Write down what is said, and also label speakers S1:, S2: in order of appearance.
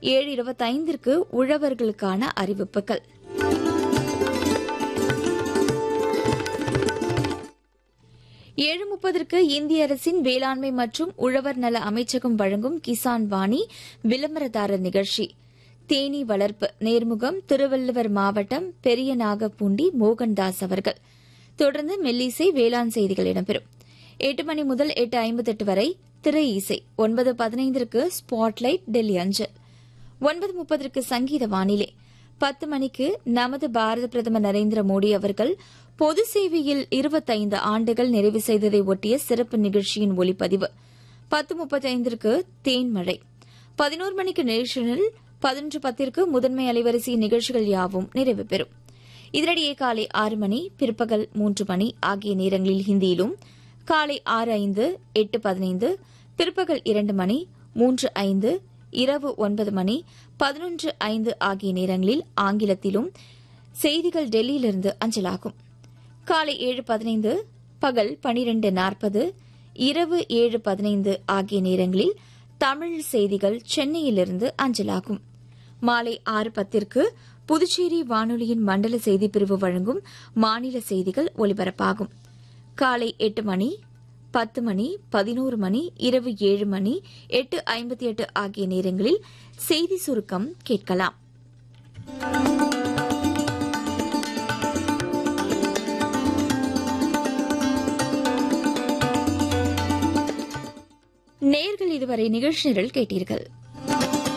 S1: ஏழு இருபத்தைந்திற்கு உழவர்களுக்கான அறிவிப்புகள் ஏழு முப்பதற்கு இந்திய அரசின் வேளாண்மை மற்றும் உழவர் நல அமைச்சகம் வழங்கும் கிசான் வாணி விளம்பரதாரர் நிகழ்ச்சி தேனீ வளர்ப்பு நேர்முகம் திருவள்ளுவர் மாவட்டம் பெரியநாகப்பூண்டி மோகன்தாஸ் அவர்கள் தொடர்ந்து மெல்லிசை வேளாண் செய்திகள் இடம்பெறும் எட்டு மணி முதல் எட்டு ஐம்பத்தெட்டு வரை திரை இசை ஒன்பது பதினைந்திற்கு ஸ்பாட்லைட் டெல்லி அஞ்சல் ஒன்பது முப்பதற்கு சங்கீத வானிலை பத்து மணிக்கு நமது பாரத பிரதமர் நரேந்திர மோடி அவர்கள் பொது சேவையில் இருபத்தைந்து ஆண்டுகள் நிறைவு செய்ததை ஒட்டிய சிறப்பு நிகழ்ச்சியின் ஒலிப்பதிவு பத்து முப்பத்தைந்திற்கு தேன்மழை பதினோரு மணிக்கு நேஷனல் பதினொன்று பத்திற்கு முதன்மை அலைவரிசை நிகழ்ச்சிகள் யாவும் நிறைவு பெறும் இதனிடையே காலை ஆறு மணி பிற்பகல் மூன்று மணி ஆகிய நேரங்களில் ஹிந்தியிலும் காலை ஆறு ஐந்து எட்டு பதினைந்து பிற்பகல் இரண்டு மணி மூன்று ஐந்து இரவு ஒன்பது மணி பதினொன்று ஐந்து ஆகிய நேரங்களில் ஆங்கிலத்திலும் செய்திகள் டெல்லியிலிருந்து அஞ்சலாகும் காலை ஏழு பதினைந்து பகல் பனிரெண்டு நாற்பது இரவு ஏழு பதினைந்து ஆகிய நேரங்களில் தமிழ் செய்திகள் சென்னையிலிருந்து அஞ்சலாகும் மாலை ஆறு பத்திற்கு புதுச்சேரி வானொலியின் மண்டல செய்திப் பிரிவு வழங்கும் மாநில செய்திகள் ஒலிபரப்பாகும் காலை எட்டு மணி பத்து மணி பதினோரு மணி இரவு ஏழு மணி எட்டு ஐம்பத்தி எட்டு ஆகிய நேரங்களில் செய்தி சுருக்கம் கேட்கலாம் நேர்கள் இதுவரை நிகழ்ச்சி நிரல் கேட்டீர்கள்